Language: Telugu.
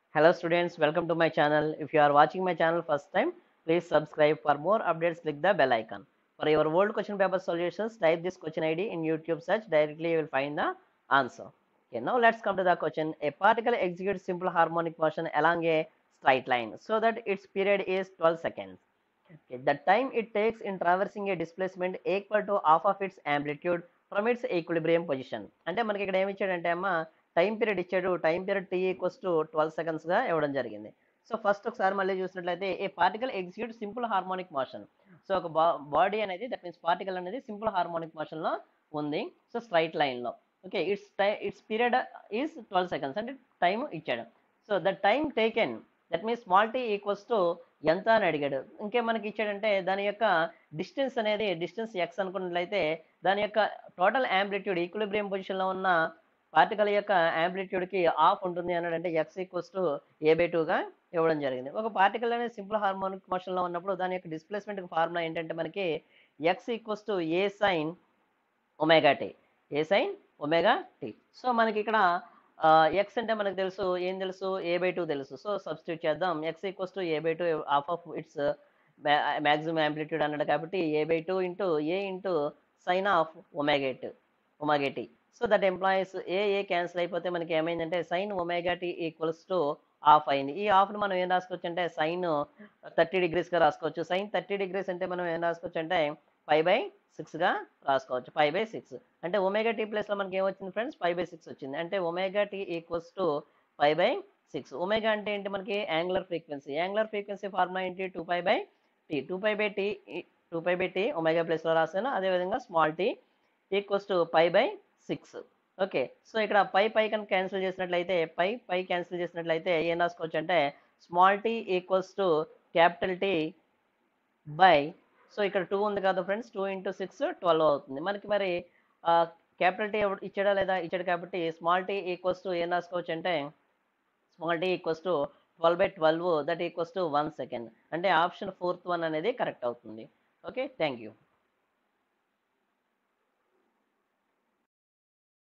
Hello students, welcome to my channel. If you are watching my channel first time, please subscribe. For more updates, click the bell icon. For your old question paper solutions, type this question ID in YouTube search. Directly you will find the answer. Okay, now let's come to the question. A particle executes simple harmonic motion along a straight line so that its period is 12 seconds. Okay, the time it takes in traversing a displacement equal to half of its amplitude from its equilibrium position. అంటే మనకి ఇక్కడ ఏమి ఇచ్చాడంటే అమ్మ టైం పీరియడ్ ఇచ్చాడు time period T equals to twelve సెకండ్స్గా ఇవ్వడం జరిగింది సో ఫస్ట్ ఒకసారి మళ్ళీ చూసినట్లయితే a particle execute simple harmonic motion so ఒక బాడీ అనేది దట్ మీన్స్ పార్టికల్ అనేది సింపుల్ హార్మోనిక్ మోషన్లో ఉంది సో స్ట్రైట్ లైన్లో okay it's tie it's period is twelve seconds అంటే టైం ఇచ్చాడు so the time taken that means small T equals to ఎంత అని అడిగాడు ఇంకే మనకి ఇచ్చాడంటే దాని యొక్క డిస్టెన్స్ అనేది డిస్టెన్స్ ఎక్స్ అనుకున్నట్లయితే దాని యొక్క టోటల్ యాంప్లిట్యూడ్ ఈక్విలిబ్రియం పొజిషన్లో ఉన్న పార్టికల్ యొక్క యాంప్లిట్యూడ్కి ఆఫ్ ఉంటుంది అన్నాడంటే X equals to A by టూగా ఇవ్వడం జరిగింది ఒక పార్టికల్ అనేది సింపుల్ హార్మోనిక్ మోషన్లో ఉన్నప్పుడు దాని యొక్క డిస్ప్లేస్మెంట్ ఫార్ములా ఏంటంటే మనకి X equals to A sine omega T A sine omega T so మనకి ఇక్కడ ఎక్స్ అంటే మనకు తెలుసు ఏం తెలుసు ఏ బై టూ తెలుసు సో సబ్స్టిట్యూట్ చేద్దాం X equals to A by two half of it's maximum amplitude అన్నాడు కాబట్టి A by two into A into sine of omega t omega t so that implies A A cancel అయిపోతే మనకి ఏమైందంటే sine omega T equals to half అయింది ఈ ఆఫ్ను మనం ఏం రాసుకోవచ్చు అంటే సైన్ థర్టీ డిగ్రీస్గా రాసుకోవచ్చు సైన్ థర్టీ డిగ్రీస్ అంటే మనం ఏం రాసుకోవచ్చు అంటే ఫైవ్ బై సిక్స్గా రాసుకోవచ్చు ఫైవ్ బై సిక్స్ అంటే ఒమేగా టీ ప్లేస్లో మనకి ఏమొచ్చింది ఫ్రెండ్స్ ఫైవ్ బై సిక్స్ వచ్చింది అంటే omega T equals to five by six omega అంటే ఏంటి మనకి angular frequency angular frequency formula ఏంటి two five by T two five by T two five by T omega ప్లేస్లో రాసాను అదేవిధంగా small T equals to five by six okay so ఇక్కడ పై పై కనుక క్యాన్సిల్ చేసినట్లయితే పై పై క్యాన్సిల్ చేసినట్లయితే ఏం రాసుకోవచ్చు అంటే small T equals to capital T by so ఇక్కడ టూ ఉంది కదా friends two into six twelve అవుతుంది మనకి మరి క్యాపిటల్ టీ ఇచ్చాడా లేదా ఇచ్చాడు కాబట్టి స్మాల్ టీ ఈక్వల్స్ టు ఏం రాసుకోవచ్చు అంటే small T equals to twelve by twelve that equals to one second అంటే ఆప్షన్ ఫోర్త్ వన్ అనేది కరెక్ట్ అవుతుంది ఓకే థ్యాంక్ యూ